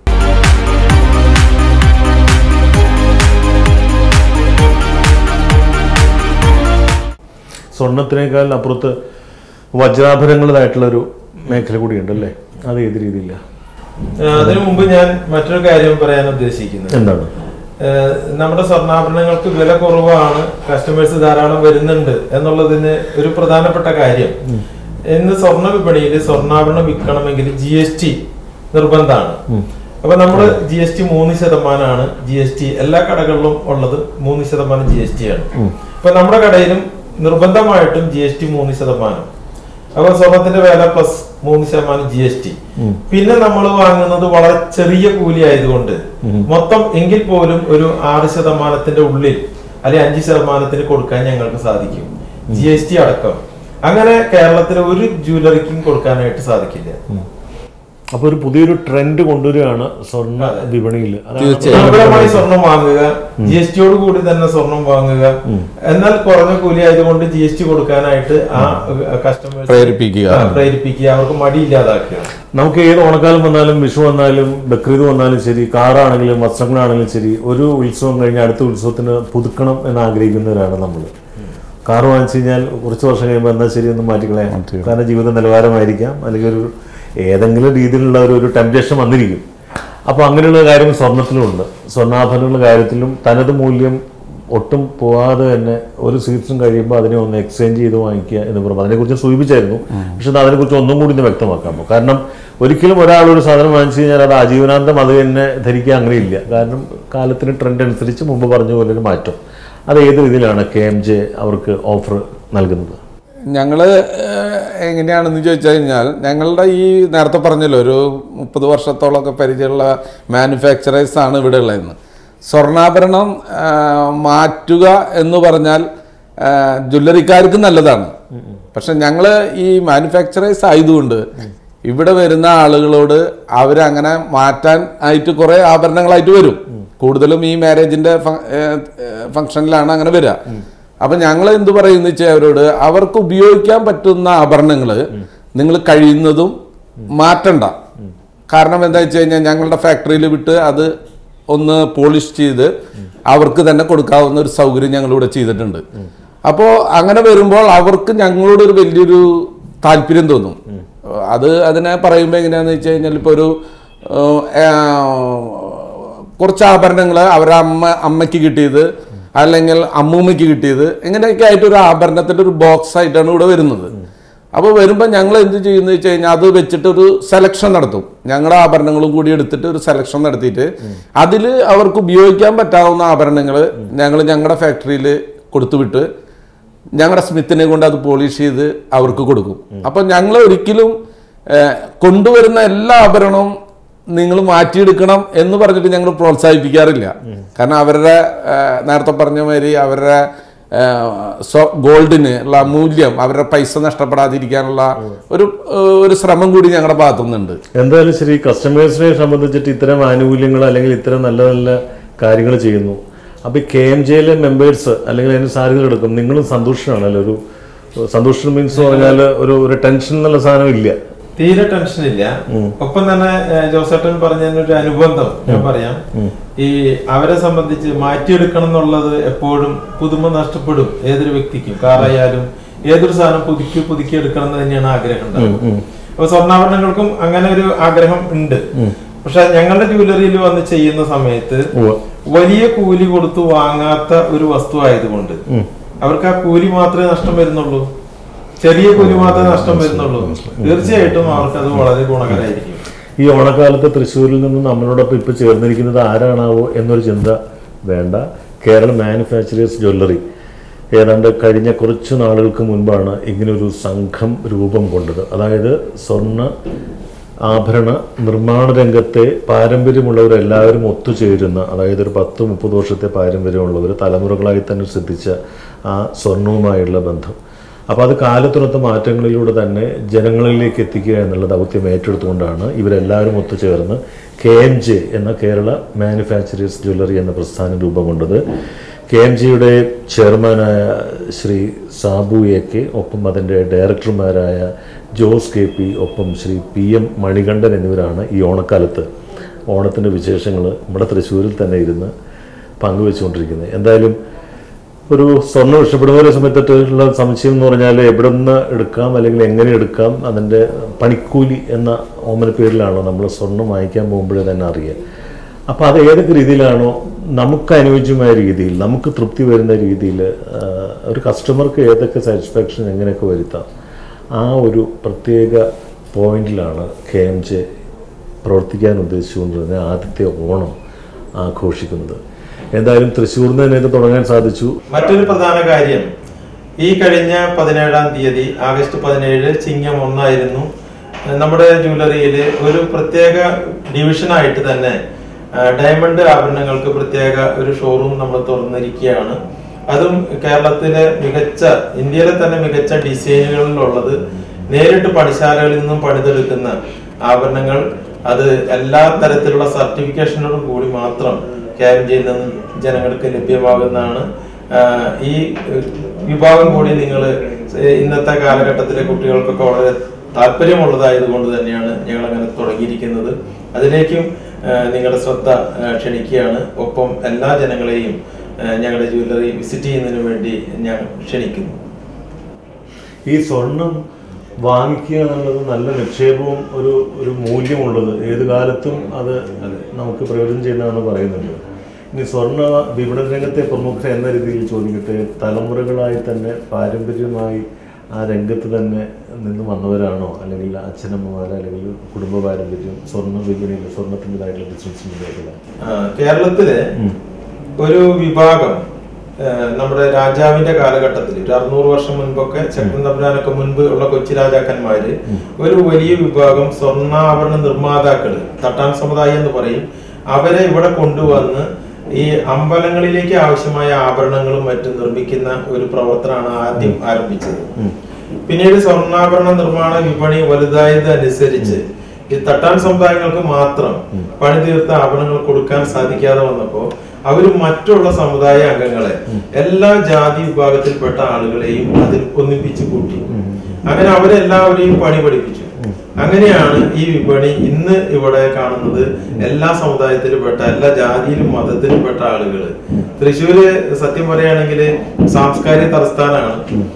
സ്വർണത്തിനേക്കാൾ അപ്പുറത്ത് വജ്രാഭരണങ്ങളുടേതായിട്ടുള്ള ഒരു മേഖല കൂടിയുണ്ട് അല്ലേ അത് ഏത് രീതിയിലാണ് ഏഹ്, അതിനു മുമ്പ് ഞാൻ മറ്റൊരു കാര്യം പറയാൻ ഉദ്ദേശിക്കുന്നത് എന്താണ് ഏഹ്, നമ്മുടെ സ്വർണ്ണാഭരണങ്ങൾക്ക് വില കുറവാണ് കസ്റ്റമേഴ്സ് ധാരാളം വരുന്നുണ്ട് എന്നുള്ളതിന് ഒരു പ്രധാനപ്പെട്ട കാര്യം ഇന്ന് സ്വർണ്ണ വിപണിയിൽ സ്വർണ്ണാഭരണം വിൽക്കണമെങ്കിൽ ജി എസ് ടി നിർബന്ധമാണ് അപ്പൊ നമ്മൾ ജി എസ് ടി മൂന്ന് ശതമാനമാണ് ജി എസ് ടി എല്ലാ കടകളിലും ഉള്ളത് മൂന്ന് ശതമാനം ജി എസ് ടി ആണ് അപ്പൊ നമ്മുടെ കടയിലും നിർബന്ധമായിട്ടും ജി എസ് ടി മൂന്ന് ശതമാനം അപ്പൊ സ്വർണത്തിന്റെ വില പ്ലസ് മൂന്ന് ശതമാനം ജി എസ് ടി പിന്നെ നമ്മൾ വാങ്ങുന്നത് വളരെ ചെറിയ കൂലി ആയതുകൊണ്ട് മൊത്തം എങ്കിൽ പോലും ഒരു ആറ് ശതമാനത്തിന്റെ ഉള്ളിൽ അല്ലെങ്കിൽ അഞ്ച് ശതമാനത്തിന് കൊടുക്കാൻ ഞങ്ങൾക്ക് സാധിക്കും ജി എസ് ടി അടക്കം അങ്ങനെ കേരളത്തിലെ ഒരു ജ്വല്ലറിക്കും കൊടുക്കാനായിട്ട് സാധിക്കില്ല അപ്പൊ ഒരു പുതിയൊരു ട്രെൻഡ് കൊണ്ടുവരികയാണ് സ്വർണ്ണ വിപണിയിൽ മനോഹരമായി സ്വർണം വാങ്ങുക ജി എസ് ടിയോട് കൂടി തന്നെ സ്വർണം വാങ്ങുക എന്നാൽ കുറഞ്ഞ കൂലി ആയതുകൊണ്ട് ജി എസ് ടി കൊടുക്കാനായിട്ട് ആ കസ്റ്റമേഴ്സ് പ്രേരിപ്പിക്കുക. പ്രേരിപ്പിക്കുക അവർക്ക് മടിയില്ലാതാക്കുക നമുക്ക് ഏത് ഓണക്കാലം വന്നാലും വിഷു വന്നാലും ബക്രീദ് വന്നാലും ശരി കാറാണെങ്കിലും വസ്ത്രങ്ങളാണെങ്കിലും ശരി ഒരു ഉത്സവം കഴിഞ്ഞ് അടുത്ത ഉത്സവത്തിന് പുതുക്കണം എന്ന് ആഗ്രഹിക്കുന്നവരാണ് നമ്മൾ കാർ വാങ്ങിച്ചു കഴിഞ്ഞാൽ കുറച്ച് വർഷം കഴിയുമ്പോൾ എന്നാൽ ശരി ഒന്ന് മാറ്റിക്കളയാം കാരണം ജീവിത നിലവാരമായിരിക്കാം അല്ലെങ്കിൽ ഒരു ഏതെങ്കിലും രീതിയിലുള്ള ഒരു ഒരു ടെംപ്റ്റേഷൻ വന്നിരിക്കും അപ്പോൾ അങ്ങനെയുള്ള കാര്യം സ്വർണത്തിലുമുണ്ട് സ്വർണ്ണാഭരണങ്ങളുടെ കാര്യത്തിലും തനത് മൂല്യം ഒട്ടും പോവാതെ തന്നെ ഒരു സീസൺ കഴിയുമ്പോൾ അതിനെ ഒന്ന് എക്സ്ചേഞ്ച് ചെയ്ത് വാങ്ങിക്കുക എന്ന് പറഞ്ഞു അതിനെക്കുറിച്ച് സൂചിപ്പിച്ചായിരുന്നു പക്ഷെ അത് അതിനെക്കുറിച്ച് ഒന്നും കൂടി ഒന്ന് വ്യക്തമാക്കാമോ കാരണം ഒരിക്കലും ഒരാൾ ഒരു സാധനം വാങ്ങിച്ചു കഴിഞ്ഞാൽ അത് ആജീവനാന്തം അത് തന്നെ ധരിക്കുക അങ്ങനെയില്ല കാരണം കാലത്തിന് ട്രെൻഡ് അനുസരിച്ച് മുമ്പ് പറഞ്ഞ പോലെ ഒരു മാറ്റം അത് ഏത് രീതിയിലാണ് കെ എം ജെ അവർക്ക് ഓഫർ നൽകുന്നത് ഞങ്ങൾ എങ്ങനെയാണെന്ന് ചോദിച്ചു കഴിഞ്ഞാൽ ഞങ്ങളുടെ ഈ നേരത്തെ പറഞ്ഞല്ലോ ഒരു മുപ്പത് വർഷത്തോളമൊക്കെ പരിചയമുള്ള മാനുഫാക്ചറേഴ്സ് ആണ് ഇവിടെ ഉള്ളതെന്ന് സ്വർണ്ണാഭരണം ആ, മാറ്റുക എന്ന് പറഞ്ഞാൽ ആ, ജ്വല്ലറിക്കാർക്ക് നല്ലതാണ് പക്ഷെ ഞങ്ങൾ ഈ മാനുഫാക്ചറേഴ്സ് ആയതുകൊണ്ട് ഇവിടെ വരുന്ന ആളുകളോട് അവരങ്ങനെ മാറ്റാൻ ആയിട്ട് കുറേ ആഭരണങ്ങളായിട്ട് വരും കൂടുതലും ഈ മാരേജിന്റെ ഫംഗ്ഷനിലാണ് അങ്ങനെ വരിക അപ്പൊ ഞങ്ങൾ എന്ത് പറയുന്ന വെച്ചാൽ അവരോട് അവർക്ക് ഉപയോഗിക്കാൻ പറ്റുന്ന ആഭരണങ്ങൾ നിങ്ങൾ കഴിയുന്നതും മാറ്റണ്ട കാരണം എന്താ വെച്ച് കഴിഞ്ഞാൽ ഞങ്ങളുടെ ഫാക്ടറിയിൽ വിട്ട് അത് ഒന്ന് പോളിഷ് ചെയ്ത് അവർക്ക് തന്നെ കൊടുക്കാവുന്ന ഒരു സൗകര്യം ഞങ്ങൾ ഇവിടെ ചെയ്തിട്ടുണ്ട് അപ്പോൾ അങ്ങനെ വരുമ്പോൾ അവർക്ക് ഞങ്ങളോട് ഒരു വലിയൊരു താല്പര്യം തോന്നും അത് അതിനെ പറയുമ്പോൾ എങ്ങനെയാന്ന് വെച്ച് കഴിഞ്ഞാൽ ഇപ്പോൾ ഒരു ഏഹ്, കുറച്ച് ആഭരണങ്ങൾ അവരുടെ അമ്മ അമ്മയ്ക്ക് കിട്ടിയത് അല്ലെങ്കിൽ അമ്മൂമ്മയ്ക്ക് കിട്ടിയത് ഇങ്ങനെയൊക്കെ ആയിട്ട് ഒരു ആഭരണത്തിൻ്റെ ഒരു ബോക്സ് ആയിട്ടാണ് ഇവിടെ വരുന്നത് അപ്പോൾ വരുമ്പോൾ ഞങ്ങൾ എന്ത് ചെയ്യുന്നത് വെച്ച് കഴിഞ്ഞാൽ അത് വെച്ചിട്ട് ഒരു സെലക്ഷൻ നടത്തും ഞങ്ങളുടെ ആഭരണങ്ങളും കൂടി എടുത്തിട്ട് ഒരു സെലക്ഷൻ നടത്തിയിട്ട് അതിൽ അവർക്ക് ഉപയോഗിക്കാൻ പറ്റാവുന്ന ആഭരണങ്ങൾ ഞങ്ങൾ ഞങ്ങളുടെ ഫാക്ടറിയിൽ കൊടുത്തുവിട്ട് ഞങ്ങളുടെ സ്മിത്തിനെ കൊണ്ട് അത് പോളിഷ് ചെയ്ത് അവർക്ക് കൊടുക്കും അപ്പം ഞങ്ങൾ ഒരിക്കലും ഏഹ്, കൊണ്ടുവരുന്ന എല്ലാ ആഭരണവും നിങ്ങൾ മാറ്റിയെടുക്കണം എന്ന് പറഞ്ഞിട്ട് ഞങ്ങൾ പ്രോത്സാഹിപ്പിക്കാറില്ല കാരണം അവരുടെ ഏഹ്, നേരത്തെ പറഞ്ഞ മാതിരി അവരുടെ ഗോൾഡിന് ഉള്ള മൂല്യം അവരുടെ പൈസ നഷ്ടപ്പെടാതിരിക്കാനുള്ള ഒരു ഏഹ്, ഒരു ശ്രമം കൂടി ഞങ്ങളുടെ ഭാഗത്തുനിന്നുണ്ട് എന്തായാലും ശരി കസ്റ്റമേഴ്സിനെ സംബന്ധിച്ചിട്ട് ഇത്തരം ആനുകൂല്യങ്ങൾ അല്ലെങ്കിൽ ഇത്തരം നല്ല നല്ല കാര്യങ്ങൾ ചെയ്യുന്നു അപ്പോൾ ഈ കെ എം ജെയിലെ മെമ്പേഴ്സ് അല്ലെങ്കിൽ അതിന് സാധ്യത എടുക്കും നിങ്ങളും സന്തോഷമാണല്ലോ ഒരു സന്തോഷം മീൻസ് പറഞ്ഞാൽ ഒരു ഒരു ടെൻഷൻ എന്നുള്ള സാധനം ഇല്ല തീരെ ടെൻഷൻ ഇല്ല ഒപ്പം തന്നെ ഏഹ്, ജോസേട്ടൻ പറഞ്ഞ ഒരു അനുബന്ധം ഞാൻ പറയാം ഈ അവരെ സംബന്ധിച്ച് മാറ്റിയെടുക്കണം എന്നുള്ളത് എപ്പോഴും പുതുമ നഷ്ടപ്പെടും ഏതൊരു വ്യക്തിക്കും കാറായാലും ഏതൊരു സാധനം പുതുക്കി പുതുക്കി എടുക്കണം എന്ന് തന്നെയാണ് ആഗ്രഹം ഉണ്ടാവുക അപ്പൊ സ്വർണ്ണാഭരണങ്ങൾക്കും അങ്ങനെ ഒരു ആഗ്രഹം ഉണ്ട് പക്ഷെ ഞങ്ങളുടെ ജ്വല്ലറിയിൽ വന്ന് ചെയ്യുന്ന സമയത്ത് ഉവ്വ്. വലിയ കൂലി കൊടുത്ത് വാങ്ങാത്ത ഒരു വസ്തു ആയതുകൊണ്ട് അവർക്ക് ആ കൂലി മാത്രമേ നഷ്ടം വരുന്നുള്ളൂ ചെറിയ കൂലി മാത്രമേ നഷ്ടം വരുന്നുള്ളൂ തീർച്ചയായിട്ടും അവർക്ക് അത് വളരെ ഗുണകരമായിരിക്കും ഈ ഓണക്കാലത്ത് തൃശ്ശൂരിൽ നിന്ന് നമ്മളോടൊപ്പം ഇപ്പൊ ചേർന്നിരിക്കുന്നത് ആരാണാവോ എന്നൊരു ചിന്ത വേണ്ട കേരള മാനുഫാക്ചറേഴ്സ് ജ്വല്ലറി ഏതാണ്ട് കഴിഞ്ഞ കുറച്ച് നാളുകൾക്ക് മുൻപാണ് ഇങ്ങനൊരു സംഘം രൂപം കൊണ്ടത് അതായത് സ്വർണ്ണ ആഭരണ നിർമ്മാണ രംഗത്തെ പാരമ്പര്യമുള്ളവരെല്ലാവരും ഒത്തുചേരുന്ന അതായത് ഒരു പത്ത് മുപ്പത് വർഷത്തെ പാരമ്പര്യമുള്ളവർ തലമുറകളായി തന്നെ ശ്രദ്ധിച്ച ആ സ്വർണവുമായുള്ള ബന്ധം അപ്പോൾ അത് കാലത്തുറത്ത മാറ്റങ്ങളിലൂടെ തന്നെ ജനങ്ങളിലേക്ക് എത്തിക്കുക എന്നുള്ള ദൗത്യം ഏറ്റെടുത്തുകൊണ്ടാണ് ഇവരെല്ലാവരും ഒത്തുചേർന്ന് കെ എം ജെ എന്ന കേരള മാനുഫാക്ചറേഴ്സ് ജ്വല്ലറി എന്ന പ്രസ്ഥാനം രൂപം കൊണ്ടത് കെ എം ജിയുടെ ചെയർമാനായ ശ്രീ സാബു എ കെ ഒപ്പം അതിൻ്റെ ഡയറക്ടർമാരായ ജോസ് കെ പി ഒപ്പം ശ്രീ പി എം മണികണ്ഠൻ എന്നിവരാണ് ഈ ഓണക്കാലത്ത് ഓണത്തിൻ്റെ വിശേഷങ്ങൾ നമ്മുടെ തൃശ്ശൂരിൽ തന്നെ ഇരുന്ന് പങ്കുവെച്ചുകൊണ്ടിരിക്കുന്നത് എന്തായാലും ഒരു സ്വർണ്ണം ഇഷ്ടപ്പെടുന്നവരെ സംബന്ധിച്ചിട്ടുള്ള സംശയം എന്ന് പറഞ്ഞാൽ എവിടെ നിന്ന് എടുക്കാം അല്ലെങ്കിൽ എങ്ങനെ എടുക്കാം അതിൻ്റെ പണിക്കൂലി എന്ന ഓമന പേരിലാണോ നമ്മൾ സ്വർണം വാങ്ങിക്കാൻ പോകുമ്പോഴേ തന്നെ അറിയാം അപ്പോൾ അത് ഏതൊക്കെ രീതിയിലാണോ നമുക്ക് അനുയോജ്യമായ രീതിയിൽ നമുക്ക് തൃപ്തി വരുന്ന രീതിയിൽ ആ, ഒരു കസ്റ്റമർക്ക് ഏതൊക്കെ സാറ്റിസ്ഫാക്ഷൻ എങ്ങനെയൊക്കെ വരുത്താം ആ ഒരു പ്രത്യേക പോയിന്റിലാണ് കെ എം ജെ പ്രവർത്തിക്കാൻ ഉദ്ദേശിച്ചുകൊണ്ട് തന്നെ ആദ്യത്തെ ഓണം ആഘോഷിക്കുന്നത് എന്തായാലും തൃശ്ശൂരിൽ നിന്ന് തന്നെ ഇത് തുടങ്ങാൻ സാധിച്ചു മറ്റൊരു പ്രധാന കാര്യം ഈ കഴിഞ്ഞ പതിനേഴാം തീയതി ആഗസ്റ്റ് പതിനേഴ് ചിങ്ങം ഒന്നായിരുന്നു നമ്മുടെ ജ്വല്ലറിയിൽ ഒരു പ്രത്യേക ഡിവിഷനായിട്ട് തന്നെ ആ, ഡയമണ്ട് ആഭരണങ്ങൾക്ക് പ്രത്യേക ഒരു ഷോറൂം നമ്മൾ തുറന്നിരിക്കുകയാണ് അതും കേരളത്തിലെ മികച്ച ഇന്ത്യയിലെ തന്നെ മികച്ച ഡിസൈനുകളിലുള്ളത് നേരിട്ട് പണിശാലകളിൽ നിന്നും പണിതെടുക്കുന്ന ആഭരണങ്ങൾ അത് എല്ലാ തരത്തിലുള്ള സർട്ടിഫിക്കേഷനോടും കൂടി മാത്രം ക്യാരഞ്ചയിൽ നിന്നും ജനങ്ങൾക്ക് ലഭ്യമാകുന്നതാണ് ആഹ് ഈ ഏഹ്, വിഭാഗം കൂടി നിങ്ങൾ ഇന്നത്തെ കാലഘട്ടത്തിലെ കുട്ടികൾക്കൊക്കെ വളരെ താല്പര്യമുള്ളതായതുകൊണ്ട് തന്നെയാണ് ഞങ്ങൾ അങ്ങനെ തുടങ്ങിയിരിക്കുന്നത് അതിലേക്കും ആഹ്, നിങ്ങളുടെ ശ്രദ്ധ ആഹ്, ക്ഷണിക്കുകയാണ് ഒപ്പം എല്ലാ ജനങ്ങളെയും ആഹ്, ഞങ്ങളുടെ ജ്വല്ലറി വിസിറ്റ് ചെയ്യുന്നതിന് വേണ്ടി ഞാൻ ക്ഷണിക്കുന്നു ഈ സ്വർണം വാങ്ങിക്കുക എന്നുള്ളത് നല്ല നിക്ഷേപവും ഒരു ഒരു മൂല്യമുള്ളത് ഏത് കാലത്തും അത് നമുക്ക് പ്രയോജനം ചെയ്യുന്നതാണെന്ന് പറയുന്നുണ്ട് ഇനി സ്വർണ്ണ വിപണന രംഗത്തെ പ്രമുഖർ എന്ന രീതിയിൽ ചോദിക്കട്ടെ തലമുറകളായി തന്നെ പാരമ്പര്യമായി ആ രംഗത്ത് തന്നെ നിന്ന് വന്നവരാണോ അല്ലെങ്കിൽ അച്ഛനമ്മമാർ അല്ലെങ്കിൽ കുടുംബ പാരമ്പര്യം സ്വർണ്ണ വിപണിയിൽ സ്വർണത്തിൻ്റെതായിട്ടുള്ള ബിസിനസ്സിൻ്റെ മേഖല ആ, കേരളത്തിലെ ഒരു വിഭാഗം ആ, നമ്മുടെ രാജാവിന്റെ കാലഘട്ടത്തിൽ ഒരു അറുന്നൂറ് വർഷം മുൻപൊക്കെ ശക്തൻ തമ്പുരാനൊക്കെ മുൻപ് ഉള്ള കൊച്ചി രാജാക്കന്മാര് ഒരു വലിയ വിഭാഗം സ്വർണ്ണാഭരണ നിർമ്മാതാക്കള് തട്ടാൻ സമുദായം എന്ന് പറയും അവരെ ഇവിടെ കൊണ്ടുവന്ന് ഈ അമ്പലങ്ങളിലേക്ക് ആവശ്യമായ ആഭരണങ്ങളും മറ്റും നിർമ്മിക്കുന്ന ഒരു പ്രവർത്തനമാണ് ആദ്യം ആരംഭിച്ചത് പിന്നീട് സ്വർണ്ണാഭരണ നിർമ്മാണ വിപണി വലുതായത് അനുസരിച്ച് ഈ തട്ടാൻ സമുദായങ്ങൾക്ക് മാത്രം പണി തീർത്ത ആഭരണങ്ങൾ കൊടുക്കാൻ സാധിക്കാതെ വന്നപ്പോ അവര് മറ്റുള്ള സമുദായ അംഗങ്ങളെ എല്ലാ ജാതി വിഭാഗത്തിൽപ്പെട്ട ആളുകളെയും അതിൽ ഒന്നിപ്പിച്ചു കൂട്ടി അങ്ങനെ അവരെല്ലാവരെയും പണി പഠിപ്പിച്ചു അങ്ങനെയാണ് ഈ വിപണി ഇന്ന് ഇവിടെ കാണുന്നത് എല്ലാ സമുദായത്തിലും പെട്ട എല്ലാ ജാതിയിലും മതത്തിലും പെട്ട ആളുകൾ തൃശ്ശൂര് സത്യം പറയുകയാണെങ്കിൽ സാംസ്കാരിക തലസ്ഥാനമാണ്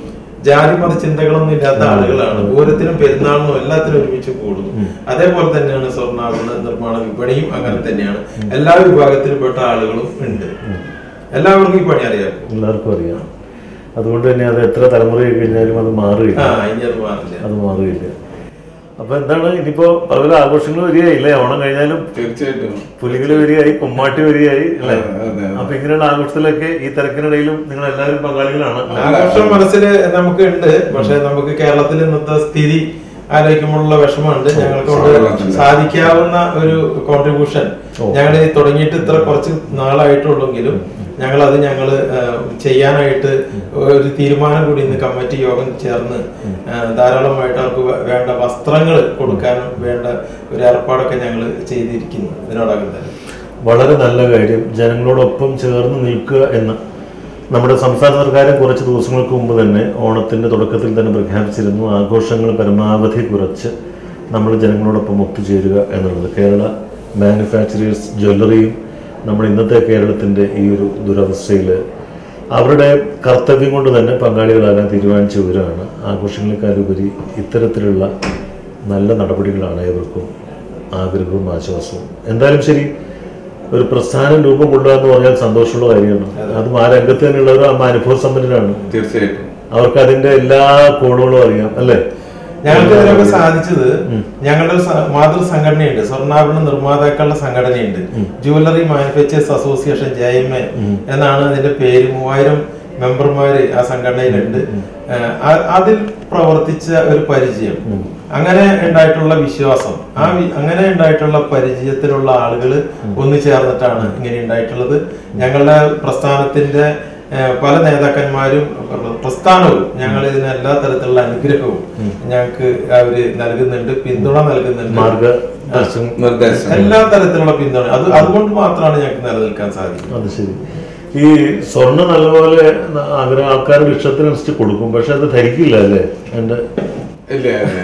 ജാതി മത ചിന്തകളൊന്നും ഇല്ലാത്ത ആളുകളാണ് പൂരത്തിനും പെരുന്നാളിനും എല്ലാത്തിനും ഒരുമിച്ച് കൂടും അതേപോലെ തന്നെയാണ് സ്വർണ്ണാഭരണ നിർമ്മാണ വിപണിയും അങ്ങനെ തന്നെയാണ് എല്ലാ വിഭാഗത്തിൽപ്പെട്ട ആളുകളും ഉണ്ട് എല്ലാവർക്കും ഈ പണി അറിയാം എല്ലാവർക്കും അറിയാം അതുകൊണ്ട് തന്നെ അത് എത്ര തലമുറയായി കഴിഞ്ഞാലും അത് മാറുകയില്ല ആ ഇനി അത് മാറില്ല അത് മാറുകയില്ല അപ്പൊ എന്താണ് ഇനിയിപ്പോ പല പല ആഘോഷങ്ങൾ വരികയായില്ലേ ഓണം കഴിഞ്ഞാലും തീർച്ചയായിട്ടും പുലികളി വരികയായി കുമ്മാട്ടി വരികയായി അല്ലേ അതെ, അതെ. അപ്പൊ ഇങ്ങനെയുള്ള ആഘോഷത്തിലൊക്കെ ഈ തിരക്കിനിടയിലും നിങ്ങൾ എല്ലാവരും പങ്കാളികളാണ് ആഘോഷം മനസ്സിൽ നമുക്ക് ഉണ്ട് പക്ഷെ നമുക്ക് കേരളത്തിൽ ഇന്നത്തെ സ്ഥിതി ആലോചിക്കുമ്പോഴുള്ള വിഷമമുണ്ട് ഞങ്ങൾക്ക് കൊണ്ട് സാധിക്കാവുന്ന ഒരു കോൺട്രിബ്യൂഷൻ ഞങ്ങൾ തുടങ്ങിയിട്ട് ഇത്ര കുറച്ച് നാളായിട്ടുള്ളെങ്കിലും ഞങ്ങൾ അത് ഞങ്ങൾ ചെയ്യാനായിട്ട് ഒരു തീരുമാനം കൂടി ഇന്ന് കമ്മിറ്റി യോഗം ചേർന്ന് ആ, ധാരാളമായിട്ട് അവർക്ക് വേ- വേണ്ട വസ്ത്രങ്ങൾ കൊടുക്കാനും വേണ്ട ഒരു ഏർപ്പാടൊക്കെ ഞങ്ങൾ ചെയ്തിരിക്കുന്നു ഇതിനോടകം തന്നെ വളരെ നല്ല കാര്യം ജനങ്ങളോടൊപ്പം ചേർന്ന് നിൽക്കുക എന്ന് നമ്മുടെ സംസ്ഥാന സർക്കാരും കുറച്ച് ദിവസങ്ങൾക്ക് മുമ്പ് തന്നെ ഓണത്തിന്റെ തുടക്കത്തിൽ തന്നെ പ്രഖ്യാപിച്ചിരുന്നു ആഘോഷങ്ങൾ പരമാവധി കുറച്ച് നമ്മൾ ജനങ്ങളോടൊപ്പം ഒത്തുചേരുക എന്നുള്ളത് കേരള മാനുഫാക്ചറേഴ്സ് ജ്വല്ലറിയും നമ്മുടെ ഇന്നത്തെ കേരളത്തിന്റെ ഈ ഒരു ദുരവസ്ഥയിൽ അവരുടെ കർത്തവ്യം കൊണ്ട് തന്നെ പങ്കാളികളാകാൻ തീരുമാനിച്ചവരാണ് ആഘോഷങ്ങളെക്കാളുപരി ഇത്തരത്തിലുള്ള നല്ല നടപടികളാണ് ഏവർക്കും ആഗ്രഹവും ആശ്വാസവും എന്തായാലും ശരി ഒരു പ്രസ്ഥാനം രൂപം കൊള്ളുക എന്ന് പറഞ്ഞാൽ സന്തോഷമുള്ള കാര്യമാണ് അതും ആ രംഗത്ത് തന്നെയുള്ളവർ ആ അനുഭവ സമ്പന്നരാണ് തീർച്ചയായിട്ടും അവർക്ക് അതിന്റെ എല്ലാ കോണുകളും അറിയാം അല്ലേ ഞങ്ങൾക്ക് ഇതിനൊക്കെ സാധിച്ചത് ഞങ്ങളുടെ ഒരു സ- മാതൃ സംഘടനയുണ്ട് സ്വർണ്ണാഭരണ നിർമ്മാതാക്കളുടെ സംഘടനയുണ്ട് jewellery manufacturers association J M A എന്നാണ് അതിന്റെ പേര് മൂവായിരം മെമ്പർമാര് ആ സംഘടനയിലുണ്ട് ഏഹ് അ- അതിൽ പ്രവർത്തിച്ച ഒരു പരിചയം അങ്ങനെ ഉണ്ടായിട്ടുള്ള വിശ്വാസം ആ വി- അങ്ങനെ ഉണ്ടായിട്ടുള്ള പരിചയത്തിലുള്ള ആളുകൾ ഒന്നു ചേർന്നിട്ടാണ് ഇങ്ങനെ ഉണ്ടായിട്ടുള്ളത് ഞങ്ങളുടെ പ്രസ്ഥാനത്തിന്റെ ഏഹ് പല നേതാക്കന്മാരും പ്ര- പ്രസ്ഥാനവും ഞങ്ങൾ ഇതിന് എല്ലാ തരത്തിലുള്ള അനുഗ്രഹവും ഞങ്ങൾക്ക് അവര് നൽകുന്നുണ്ട് പിന്തുണ നൽകുന്നുണ്ട് മാർഗദർശനം നിർദ്ദേശം എല്ലാ തരത്തിലുള്ള പിന്തുണ അത് അതുകൊണ്ട് മാത്രമാണ് ഞങ്ങൾക്ക് നിലനിൽക്കാൻ സാധിക്കുന്നത് അത് ശരി ഈ സ്വർണ്ണ നല്ലപോലെ ആഗ്രഹം ആൾക്കാരുടെ ഇഷ്ടത്തിനനുസരിച്ച് കൊടുക്കും പക്ഷെ അത് ധരിക്കില്ല അല്ലേ എന്റെ ഇല്ല ഇല്ല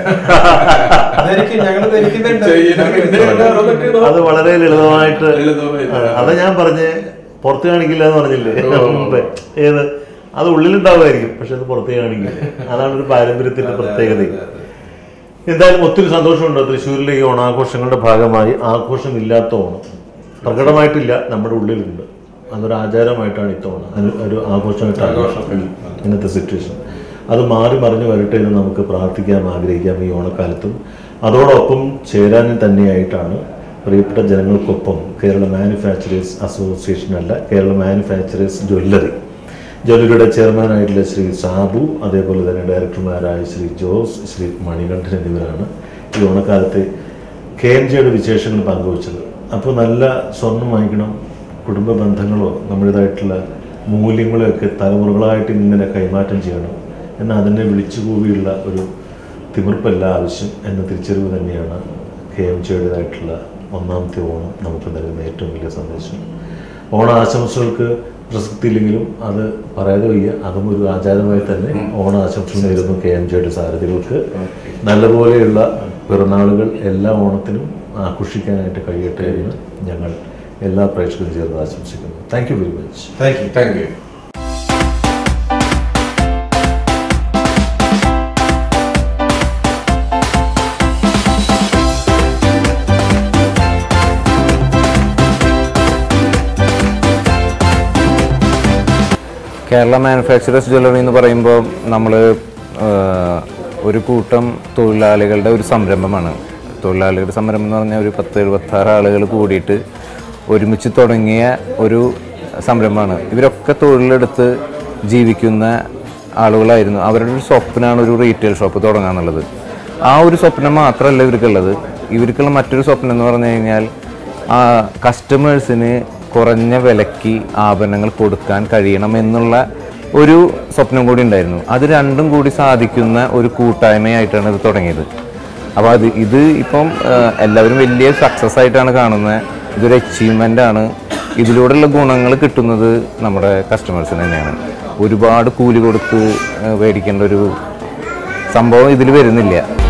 ധരിക്കും ഞങ്ങൾ ധരിക്കുന്നുണ്ട് ചെയ്യണം. അത് വളരെ ലളിതമായിട്ട് ലളിതമായിട്ട്. ആ, അതാ ഞാൻ പറഞ്ഞേ പുറത്ത് കാണിക്കില്ല എന്ന് പറഞ്ഞില്ലേ മുമ്പേ ഏത് അത് ഉള്ളിലുണ്ടാവുമായിരിക്കും പക്ഷെ അത് പുറത്തേ കാണിക്കില്ല അതാണ് ഒരു പാരമ്പര്യത്തിന്റെ പ്രത്യേകത എന്തായാലും ഒത്തിരി സന്തോഷമുണ്ട് തൃശ്ശൂരിലെ ഈ ഓണാഘോഷങ്ങളുടെ ഭാഗമായി ആഘോഷമില്ലാത്ത ഓണം പ്രകടമായിട്ടില്ല നമ്മുടെ ഉള്ളിലുണ്ട് അതൊരു ആചാരമായിട്ടാണ് ഇത്തവണ അത് ഒരു ആഘോഷമായിട്ടാണ് ഇന്നത്തെ സിറ്റുവേഷൻ അത് മാറി മറിഞ്ഞു വരട്ടെ എന്ന് നമുക്ക് പ്രാർത്ഥിക്കാം ആഗ്രഹിക്കാം ഈ ഓണക്കാലത്തും അതോടൊപ്പം ചേരാൻ തന്നെയായിട്ടാണ് പ്രിയപ്പെട്ട ജനങ്ങൾക്കൊപ്പം കേരള മാനുഫാക്ചറേഴ്സ് അസോസിയേഷൻ അല്ല കേരള മാനുഫാക്ചറേഴ്സ് ജ്വല്ലറി ജ്വല്ലറിയുടെ ചെയർമാനായിട്ടുള്ള ശ്രീ സാബു അതേപോലെ തന്നെ ഡയറക്ടർമാരായ ശ്രീ ജോസ് ശ്രീ മണികണ്ഠൻ എന്നിവരാണ് ഈ ഓണക്കാലത്തെ കെ എം ജിയുടെ വിശേഷങ്ങൾ പങ്കുവച്ചത് അപ്പോൾ നല്ല സ്വർണം വാങ്ങിക്കണം കുടുംബ ബന്ധങ്ങളോ നമ്മുടേതായിട്ടുള്ള മൂല്യങ്ങളോ ഒക്കെ തലമുറകളായിട്ട് ഇങ്ങനെ കൈമാറ്റം ചെയ്യണം എന്നാൽ അതിനെ വിളിച്ചു കൂവിയുള്ള ഒരു തിമിർപ്പല്ല ആവശ്യം എന്ന തിരിച്ചറിവ് തന്നെയാണ് കെ എം ജിയുടേതായിട്ടുള്ള ഒന്നാമത്തെ ഓണം നമുക്ക് നൽകുന്ന ഏറ്റവും വലിയ സന്ദേശം ഓണ ആശംസകൾക്ക് പ്രസക്തി ഇല്ലെങ്കിലും അത് പറയാതെ വയ്യ അതും ഒരു ആചാരമായി തന്നെ ഓണ ആശംസകൾ നേരുന്നു കെ എം ജിയുടെ സാരഥികൾക്ക് നല്ലപോലെയുള്ള പിറന്നാളുകൾ എല്ലാ ഓണത്തിനും ആഘോഷിക്കാനായിട്ട് കഴിയട്ടെ എന്ന് ഞങ്ങൾ എല്ലാ പ്രേക്ഷകരും ചേർന്ന് ആശംസിക്കുന്നു thank you very much thank you thank you Kerala manufacturers jewellery എന്ന് പറയുമ്പോൾ നമ്മൾ ഒരു കൂട്ടം തൊഴിലാളികളുടെ ഒരു സംരംഭമാണ് തൊഴിലാളികളുടെ സംരംഭം എന്ന് പറഞ്ഞാൽ ഒരു പത്ത് എഴുപത്താറ് ആളുകൾ കൂടിയിട്ട് ഒരുമിച്ച് തുടങ്ങിയ ഒരു സംരംഭമാണ് ഇവരൊക്കെ തൊഴിലെടുത്ത് ജീവിക്കുന്ന ആളുകളായിരുന്നു അവരുടെ ഒരു സ്വപ്നമാണ് ഒരു റീറ്റെയിൽ ഷോപ്പ് തുടങ്ങുക എന്നുള്ളത് ആ ഒരു സ്വപ്നം മാത്രമല്ല ഇവർക്കുള്ളത് ഇവർക്കുള്ള മറ്റൊരു സ്വപ്നം എന്ന് പറഞ്ഞു കഴിഞ്ഞാൽ ആ കസ്റ്റമേഴ്സിന് കുറഞ്ഞ വിലയ്ക്ക് ആഭരണങ്ങൾ കൊടുക്കാൻ കഴിയണം എന്നുള്ള ഒരു സ്വപ്നം കൂടി ഉണ്ടായിരുന്നു അത് രണ്ടും കൂടി സാധിക്കുന്ന ഒരു കൂട്ടായ്മയായിട്ടാണ് ഇത് തുടങ്ങിയത് അപ്പോൾ അത് ഇത് ഇപ്പം ആ, എല്ലാവരും വലിയ സക്സസ് ആയിട്ടാണ് കാണുന്നത് ഇതൊരു അച്ചീവ്മെൻ്റ് ആണ് ഇതിലൂടെയുള്ള ഗുണങ്ങൾ കിട്ടുന്നത് നമ്മുടെ കസ്റ്റമേഴ്സിന് തന്നെയാണ് ഒരുപാട് കൂലി കൊടുത്ത് ആ, മേടിക്കേണ്ട ഒരു സംഭവം ഇതിൽ വരുന്നില്ല